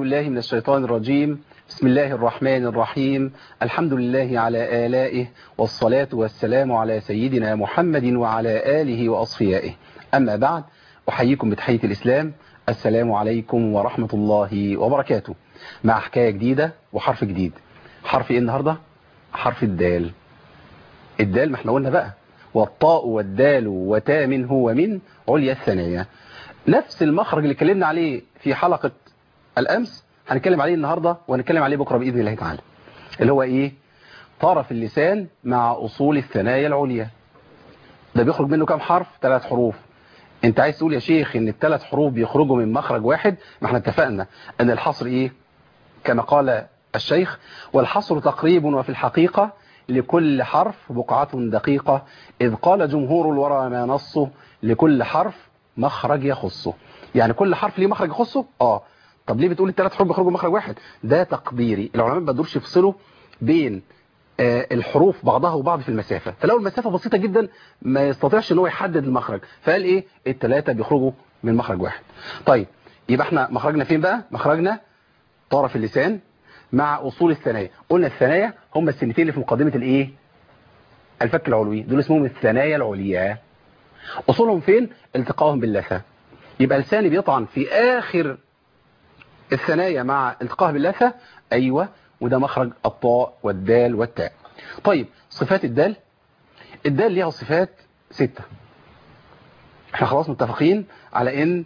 بالله من الشيطان الرجيم بسم الله الرحمن الرحيم الحمد لله على آلائه والصلاة والسلام على سيدنا محمد وعلى آله وأصفيائه أما بعد أحييكم بتحية الإسلام السلام عليكم ورحمة الله وبركاته مع حكاية جديدة وحرف جديد حرف إيه النهاردة؟ حرف الدال الدال ما احنا قلنا بقى والطاء والدال وتا منه ومن عليا الثنايا نفس المخرج اللي اتكلمنا عليه في حلقة الأمس هنتكلم عليه النهاردة وهنتكلم عليه بكرة بإذن الله تعالى اللي هو إيه طرف اللسان مع أصول الثنايا العليا ده بيخرج منه كام حرف ثلاث حروف انت عايز تقول يا شيخ ان الثلاث حروف بيخرجوا من مخرج واحد ما احنا اتفقنا ان الحصر ايه كما قال الشيخ والحصر تقريب وفي الحقيقة لكل حرف بقعة دقيقة إذ قال جمهور الورى ما نصه لكل حرف مخرج يخصه يعني كل حرف ليه مخرج يخصه اه طب ليه بتقول الثلاث حروف بيخرجوا مخرج واحد ده تقديري العلماء ما بيقدروش يفصلوا بين آه الحروف بعضها وبعض في المسافة فلو المسافة بسيطة جدا ما يستطيعش ان هو يحدد المخرج فقال ايه الثلاثة بيخرجوا من مخرج واحد طيب يبقى احنا مخرجنا فين بقى مخرجنا طرف اللسان مع اصول الثنايا قلنا الثنايا هم السنتين اللي في مقدمة الايه الفك العلوي دول اسمهم الثنايا العليا اصولهم فين التقائهم باللثة يبقى لساني بيطعن في اخر الثنايا مع التقاها باللثة ايوه وده مخرج الطاء والدال والتاء طيب صفات الدال الدال ليها صفات ستة احنا خلاص متفقين على ان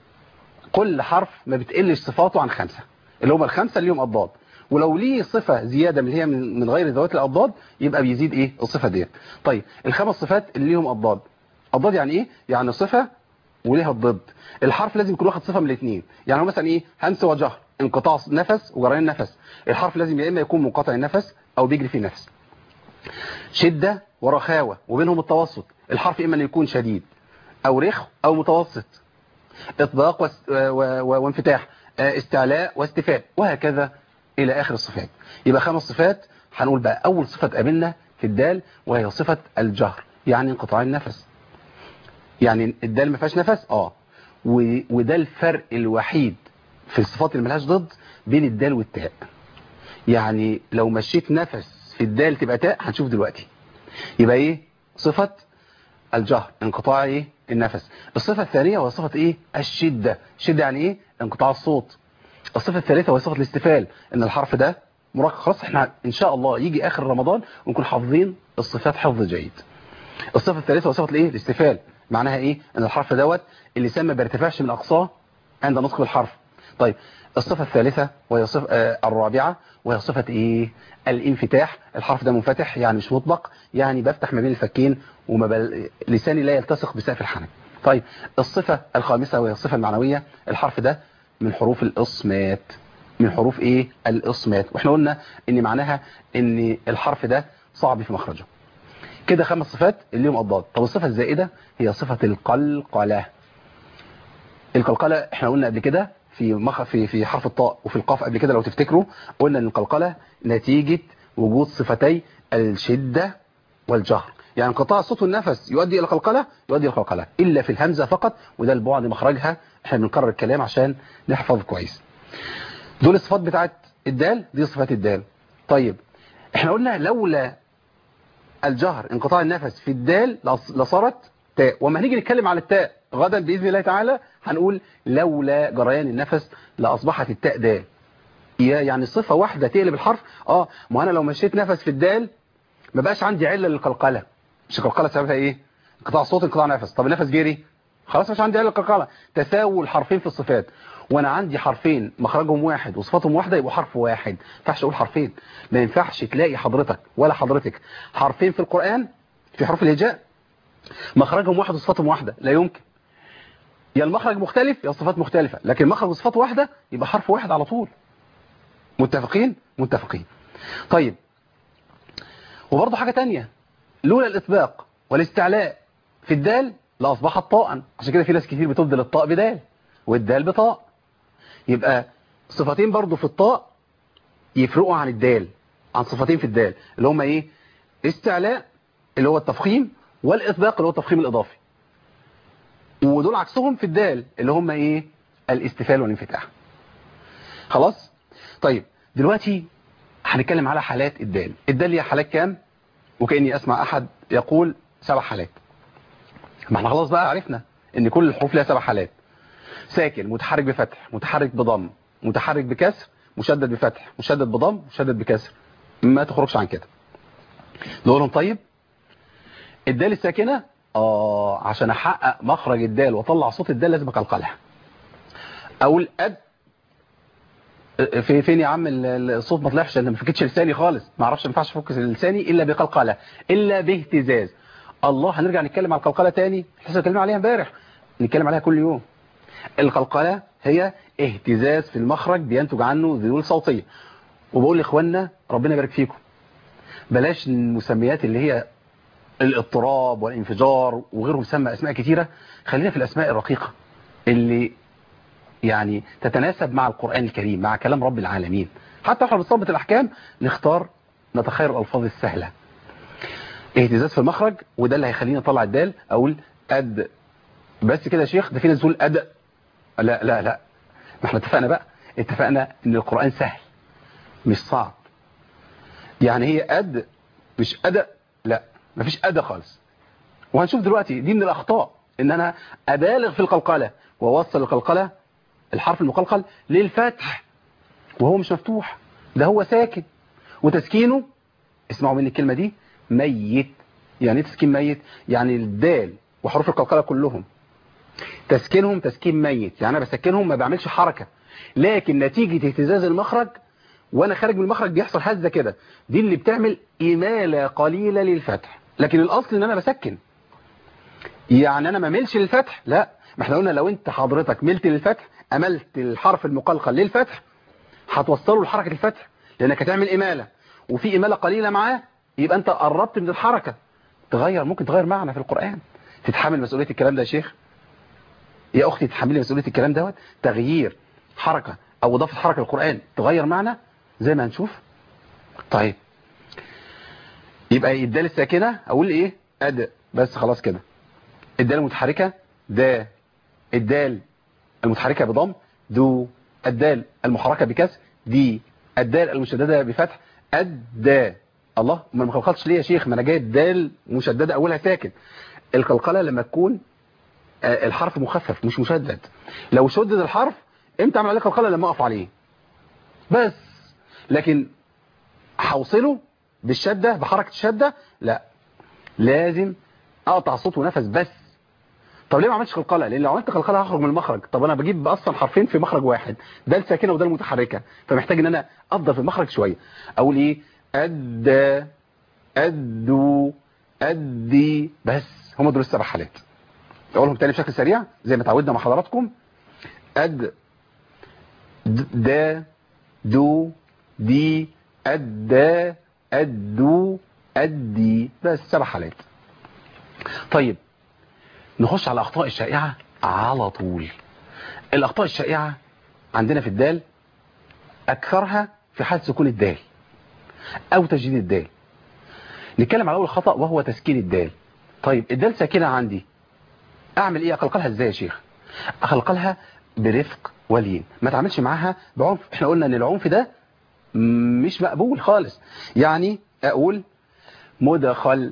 كل حرف ما بتقلش صفاته عن خمسة اللي هم الخمسة اللي هم أضداد ولو ليه صفة زيادة من هي من غير ذوات الأضداد يبقى بيزيد ايه الصفة ديت طيب الخمس صفات اللي ليهم أضداد أضداد يعني ايه يعني صفة وليها الضد الحرف لازم يكون واخد صفة من الاثنين يعني هو مثلا ايه همس وجهر انقطاع نفس وجريان نفس الحرف لازم يا اما يكون منقطع النفس او بيجري فيه نفس شدة ورخاوة وبينهم التوسط الحرف اما ان يكون شديد او رخ او متوسط اطباق و... و... و... وانفتاح استعلاء واستفاء وهكذا الى اخر الصفات يبقى خمس صفات هنقول بقى اول صفة تقابلنا في الدال وهي صفة الجهر يعني انقطاع النفس يعني الدال ما فيهاش نفس اه و... وده الفرق الوحيد في الصفات اللي ملهاش ضد بين الدال والتاء يعني لو مشيت نفس في الدال تبقى تاء هنشوف دلوقتي يبقى ايه صفة الجهر انقطاع ايه النفس الصفة الثانية وهي صفة ايه الشدة شدة يعني ايه انقطاع الصوت الصفة الثالثة وهي صفة الاستفال ان الحرف ده مرقق خلاص احنا ان شاء الله يجي اخر رمضان ونكون حافظين الصفات حفظ جيد الصفة الثالثة وهي صفة الايه الاستفال معناها ايه ان الحرف دوت اللسان ما بيرتفعش من اقصاه عند نطق الحرف طيب الصفة الثالثة وهي صفة آه الرابعة وهي صفة ايه الانفتاح الحرف ده منفتح يعني مش مطبق يعني بفتح ما بين الفكين وما بل... لساني لا يلتصق بسقف الحنك طيب الصفة الخامسة وهي الصفة المعنوية الحرف ده من حروف الإصمات من حروف ايه الإصمات واحنا قلنا ان معناها ان الحرف ده صعب في مخرجه كده خمس صفات اللي هم أضداد طب الصفة الزائدة هي صفة القلقلة القلقلة احنا قلنا قبل كده في مخ في في حرف الطاء وفي القاف قبل كده لو تفتكروا قلنا ان القلقلة نتيجة وجود صفتي الشدة والجهر يعني انقطاع الصوت والنفس يؤدي الى قلقلة يؤدي الى قلقلة الا في الهمزة فقط وده البعد مخرجها احنا بنكرر الكلام عشان نحفظ كويس دول الصفات بتاعت الدال دي صفات الدال طيب احنا قلنا لولا الجهر انقطاع النفس في الدال لصارت تاء وما هنيجي نتكلم على التاء غدا بإذن الله تعالى هنقول لولا جريان النفس لأصبحت التاء دال يعني صفة واحدة تقلب الحرف اه ما انا لو مشيت نفس في الدال ما بقاش عندي علة للقلقلة مش القلقلة سببها ايه انقطاع صوت انقطاع نفس طب النفس جري خلاص مش عندي علة للقلقلة تساوي الحرفين في الصفات وانا عندي حرفين مخرجهم واحد وصفاتهم واحدة يبقوا حرف واحد ما ينفعش اقول حرفين ما ينفعش تلاقي حضرتك ولا حضرتك حرفين في القرآن في حروف الهجاء مخرجهم واحد وصفاتهم واحدة لا يمكن يا المخرج مختلف يا الصفات مختلفة لكن مخرج وصفات واحدة يبقى حرف واحد على طول متفقين متفقين طيب وبرضه حاجة تانية لولا الإطباق والاستعلاء في الدال لأصبحت طاء عشان كده في ناس كتير بتبدل الطاء بدال والدال بطاء يبقى صفتين برضه في الطاء يفرقوا عن الدال عن صفتين في الدال اللي هما ايه استعلاء اللي هو التفخيم والإطباق اللي هو التفخيم الإضافي ودول عكسهم في الدال اللي هم ايه الاستفال والانفتاح خلاص طيب دلوقتي هنتكلم على حالات الدال الدال ليها حالات كام وكأني اسمع احد يقول سبع حالات ما احنا خلاص بقى عرفنا ان كل الحروف لها سبع حالات ساكن متحرك بفتح متحرك بضم متحرك بكسر مشدد بفتح مشدد بضم مشدد بكسر ما تخرجش عن كده نقولهم طيب الدال الساكنة اه عشان احقق مخرج الدال واطلع صوت الدال لازم اقلقلها اقول اد في فين يا عم الصوت ما طلعش انا ما فكتش لساني خالص ما اعرفش ما ينفعش افك لساني الا بقلقله الا باهتزاز الله هنرجع نتكلم على القلقله تاني احنا اتكلمنا عليها امبارح نتكلم عليها كل يوم القلقله هي اهتزاز في المخرج بينتج عنه ذيول صوتيه وبقول لاخواننا ربنا يبارك فيكم بلاش المسميات اللي هي الاضطراب والانفجار وغيره مسمى اسماء كتيره خلينا في الاسماء الرقيقه اللي يعني تتناسب مع القرآن الكريم مع كلام رب العالمين حتى احنا بنصبت الأحكام نختار نتخير الألفاظ السهلة اهتزاز في المخرج وده اللي هيخليني اطلع الدال اقول اد بس كده يا شيخ ده في ناس تقول اد لا لا لا ما احنا اتفقنا بقى اتفقنا ان القرآن سهل مش صعب يعني هي اد مش اد لا مفيش اد خالص وهنشوف دلوقتي دي من الاخطاء ان انا ابالغ في القلقله واوصل القلقله الحرف المقلقل للفتح وهو مش مفتوح ده هو ساكن وتسكينه اسمعوا مني الكلمة دي ميت يعني ايه تسكين ميت يعني الدال وحروف القلقلة كلهم تسكينهم تسكين ميت يعني انا بسكنهم ما بعملش حركة لكن نتيجة اهتزاز المخرج وانا خارج من المخرج بيحصل هزة كده دي اللي بتعمل إمالة قليلة للفتح لكن الاصل ان انا بسكن يعني انا ما ملش للفتح لا ما احنا قلنا لو انت حضرتك ملت للفتح املت الحرف المقلقل للفتح هتوصله لحركة الفتح لانك هتعمل امالة وفي امالة قليلة معاه يبقى انت قربت من الحركة تغير ممكن تغير معنى في القرآن تتحمل مسؤولية الكلام ده يا شيخ يا اختي تتحملي مسؤولية الكلام دوت تغيير حركة او اضافة حركة للقرآن تغير معنى زي ما هنشوف طيب يبقى الدال الساكنة اقول ايه اد بس خلاص كده الدال المتحركة دا الدال المتحركة بضم دو الدال المحركة بكسر دي الدال المشددة بفتح الدا الله ما ما قلقلتش ليه يا شيخ ما انا جايب دال مشددة اولها ساكن القلقلة لما تكون الحرف مخفف مش مشدد لو شدد الحرف امتى اعمل عليه قلقلة لما اقف عليه بس لكن هوصله بالشدة بحركة الشدة لا لازم اقطع صوت ونفس بس طب ليه ما عملتش قلقله لان لو عملت قلقله هخرج من المخرج طب انا بجيب اصلا حرفين في مخرج واحد ده الساكنه وده المتحركه فمحتاج ان انا افضل في المخرج شويه اقول ايه ادى ادو ادي بس هم دول السبع حالات اقولهم تاني بشكل سريع زي ما اتعودنا مع حضراتكم اد دا دو دي ادى ادو ادي بس سبع حالات طيب نخش على الأخطاء الشائعة على طول الأخطاء الشائعة عندنا في الدال أكثرها في حال سكون الدال أو تجديد الدال نتكلم على أول خطأ وهو تسكين الدال طيب الدال ساكنة عندي أعمل إيه أقلقلها إزاي يا شيخ أقلقلها برفق ولين ما تعملش معاها بعنف احنا قلنا ان العنف ده مش مقبول خالص يعني أقول مدخل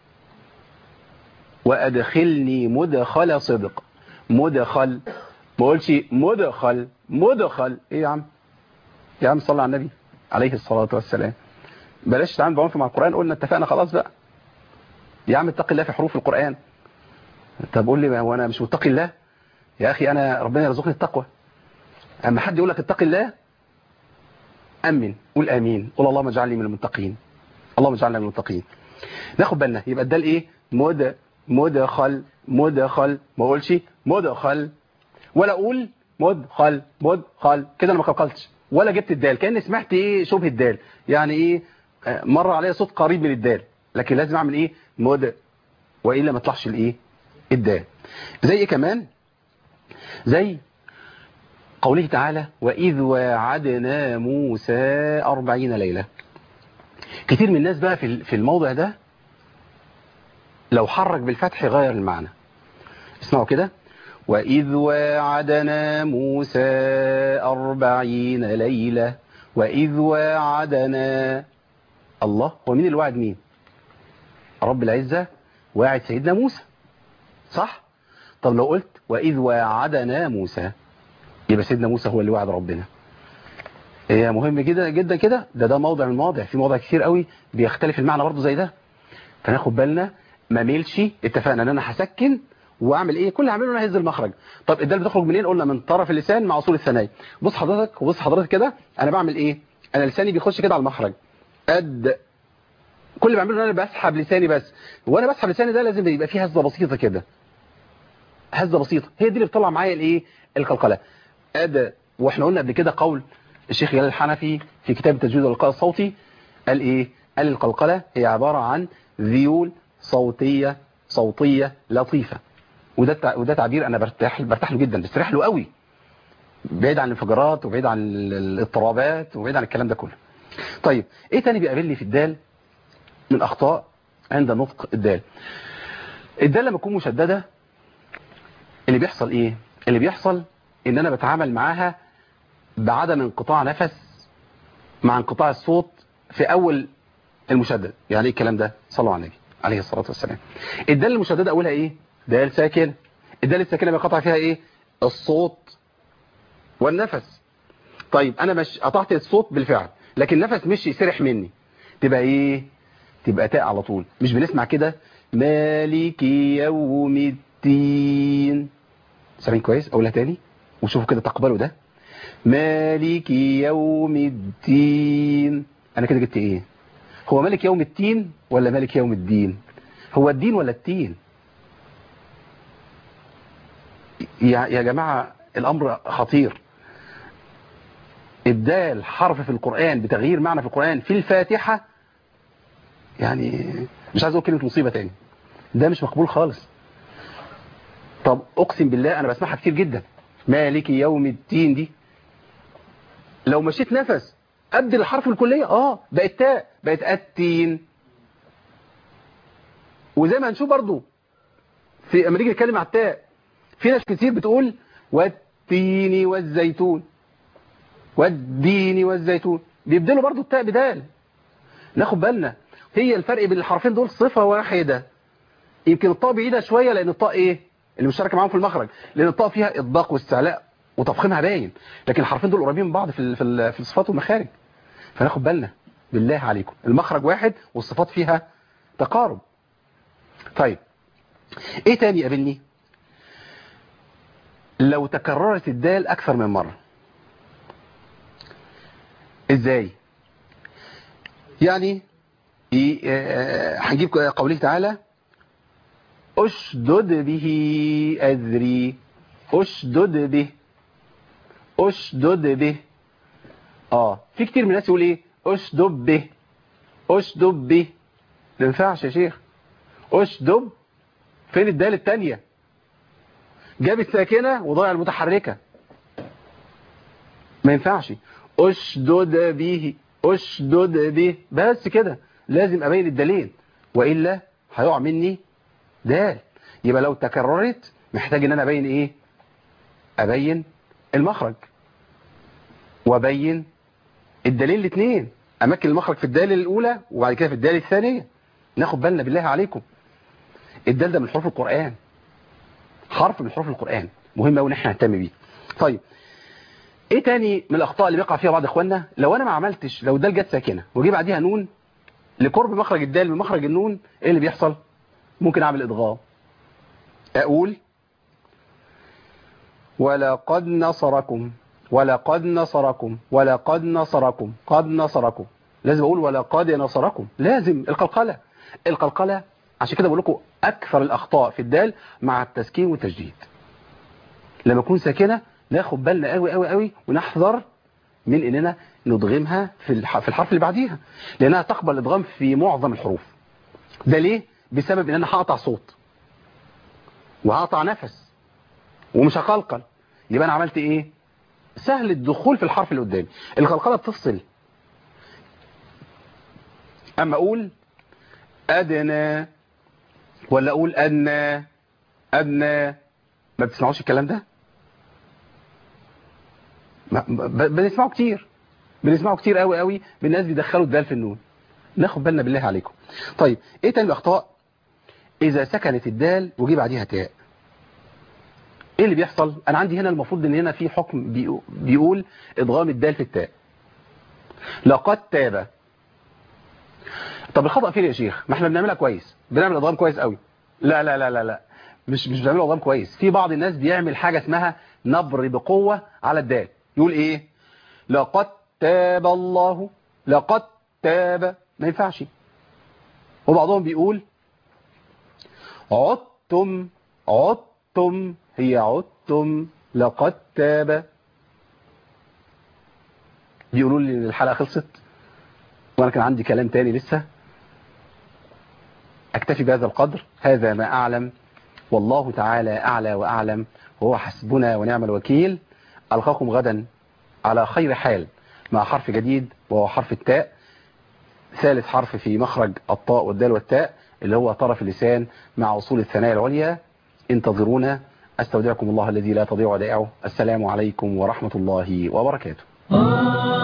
وأدخلني مدخل صدق مدخل ما قولش مدخل مدخل ايه يا عم يا عم صلى على النبي عليه الصلاة والسلام بلاش تعامل بعنف مع القرآن قلنا اتفقنا خلاص بقى يا عم اتقي الله في حروف القرآن طب قول لي هو انا مش متقي الله يا اخي انا ربنا يرزقني التقوى اما حد يقول لك اتقي الله امن قول امين قول اللهم اجعلني من المتقين اللهم اجعلنا من المتقين ناخد بالنا يبقى ده الايه مد مدخل مدخل ما اقولش مدخل ولا اقول مدخل مدخل كده انا ما قلقلتش ولا جبت الدال كاني سمعت ايه شبه الدال يعني ايه مر عليا صوت قريب من الدال لكن لازم اعمل ايه مد والا ما يطلعش الايه الدال زي ايه كمان زي قوله تعالى وإذ وعدنا موسى أربعين ليلة كتير من الناس بقى في الموضع ده لو حرك بالفتح غير المعنى اسمعوا كده وإذ واعدنا موسى أربعين ليلة وإذ واعدنا الله هو مين اللي وعد مين رب العزة واعد سيدنا موسى صح طب لو قلت وإذ واعدنا موسى يبقى سيدنا موسى هو اللي وعد ربنا هي مهم جدا جدا كده ده ده موضع من المواضع في مواضع كتير قوي بيختلف المعنى برضه زي ده فناخد بالنا ما ميلش اتفقنا ان انا هسكن واعمل ايه كل اللي هعمله انا هز المخرج طب الدال بتخرج منين قلنا من طرف اللسان مع اصول الثنايا بص حضرتك وبص حضرتك كده انا بعمل ايه انا لساني بيخش كده على المخرج قد كل اللي بعمله ان انا بسحب لساني بس وانا بسحب لساني ده لازم يبقى فيه هزه بسيطه كده هزه بسيطه هي دي اللي بتطلع معايا الايه القلقله اد واحنا قلنا قبل كده قول الشيخ جلال الحنفي في كتاب التجويد واللقاء الصوتي قال ايه قال القلقله هي عباره عن ذيول صوتيه صوتيه لطيفه وده تع- وده تعبير انا برتاح برتاح له جدا بستريح له قوي بعيد عن الانفجارات وبعيد عن ال- الاضطرابات وبعيد عن الكلام ده كله طيب ايه تاني بيقابلني في الدال من اخطاء عند نطق الدال الدال لما تكون مشدده اللي بيحصل ايه اللي بيحصل ان انا بتعامل معاها بعدم انقطاع نفس مع انقطاع الصوت في اول المشدد يعني ايه الكلام ده صلوا على النبي عليه الصلاه والسلام الدال المشدده اولها ايه دال ساكنه الدال الساكنه بينقطع فيها ايه الصوت والنفس طيب انا مش قطعت الصوت بالفعل لكن النفس مش يسرح مني تبقى ايه تبقى تاء على طول مش بنسمع كده مالك يوم الدين سامعين كويس اقولها تاني وشوفوا كده تقبلوا ده مالك يوم الدين انا كده جبت ايه هو مالك يوم التين ولا مالك يوم الدين هو الدين ولا التين يا يا جماعة الامر خطير الدال حرف في القرآن بتغيير معنى في القرآن في الفاتحة يعني مش عايز اقول كلمة مصيبة تاني ده مش مقبول خالص طب اقسم بالله انا بسمعها كتير جدا مالك يوم الدين دي لو مشيت نفس ابدل الحرف الكلية اه بقت تاء بقت التين وزي ما هنشوف برضو في اما نيجي نتكلم على التاء في ناس كتير بتقول والتين والزيتون والدين والزيتون بيبدلوا برضو التاء بدال ناخد بالنا هي الفرق بين الحرفين دول صفة واحدة يمكن الطاء بعيدة شوية لأن الطاء إيه اللي مشتركة معاهم في المخرج لأن الطاء فيها إطباق واستعلاء وتفخيمها باين لكن الحرفين دول قريبين من بعض في ال- في ال- في الصفات والمخارج فناخد بالنا بالله عليكم المخرج واحد والصفات فيها تقارب طيب ايه تاني يقابلني لو تكررت الدال اكثر من مرة ازاي يعني إيه، آه، هنجيب قوله تعالى اشدد به اذري اشدد به اشدد به اه في كتير من الناس يقول ايه اشدب به اشدب به ما ينفعش يا شيخ اشدب فين الدال التانية جابت ساكنة وضيع المتحركة ما ينفعش اشدد به اشدد به بس كده لازم ابين الدالين والا هيقع مني دال يبقى لو تكررت محتاج ان انا ابين ايه ابين المخرج وابين الدليل الاثنين اماكن المخرج في الدال الاولى وبعد كده في الدال الثانيه ناخد بالنا بالله عليكم الدال ده من حروف القران حرف من حروف القران مهم قوي ان احنا نهتم بيه طيب ايه تاني من الاخطاء اللي بيقع فيها بعض اخواننا لو انا ما عملتش لو الدال جت ساكنه وجي بعديها نون لقرب مخرج الدال من مخرج النون ايه اللي بيحصل ممكن اعمل ادغام اقول ولقد نصركم ولقد نصركم ولقد نصركم قد نصركم لازم اقول ولقد نصركم لازم القلقله القلقله عشان كده بقول لكم اكثر الاخطاء في الدال مع التسكين والتجديد لما تكون ساكنه ناخد بالنا قوي قوي قوي ونحذر من اننا ندغمها في الح- في الحرف اللي بعديها لانها تقبل الادغام في معظم الحروف ده ليه بسبب ان انا هقطع صوت وهقطع نفس ومش هقلقل يبقى انا عملت ايه سهل الدخول في الحرف اللي قدامي القلقله بتفصل اما اقول ادنى ولا اقول ادنى ادنى ما بتسمعوش الكلام ده ما- ب- بنسمعه كتير بنسمعه كتير قوي قوي بالناس بيدخلوا الدال في النون ناخد بالنا بالله عليكم طيب ايه تاني الاخطاء اذا سكنت الدال وجي بعديها تاء ايه اللي بيحصل انا عندي هنا المفروض ان هنا في حكم بيقو- بيقول ادغام الدال في التاء لقد تاب طب الخطأ فين يا شيخ ما احنا بنعملها كويس بنعمل ادغام كويس قوي لا لا لا لا لا مش مش بنعمل ادغام كويس في بعض الناس بيعمل حاجة اسمها نبر بقوة على الدال يقول ايه لقد تاب الله لقد تاب ما ينفعش وبعضهم بيقول عدتم عدتم هي عدتم لقد تاب بيقولوا لي ان الحلقة خلصت وانا كان عندي كلام تاني لسه اكتفي بهذا القدر هذا ما اعلم والله تعالى اعلى واعلم وهو حسبنا ونعم الوكيل القاكم غدا على خير حال مع حرف جديد وهو حرف التاء ثالث حرف في مخرج الطاء والدال والتاء اللي هو طرف اللسان مع وصول الثنايا العليا انتظرونا استودعكم الله الذي لا تضيع ودائعه السلام عليكم ورحمة الله وبركاته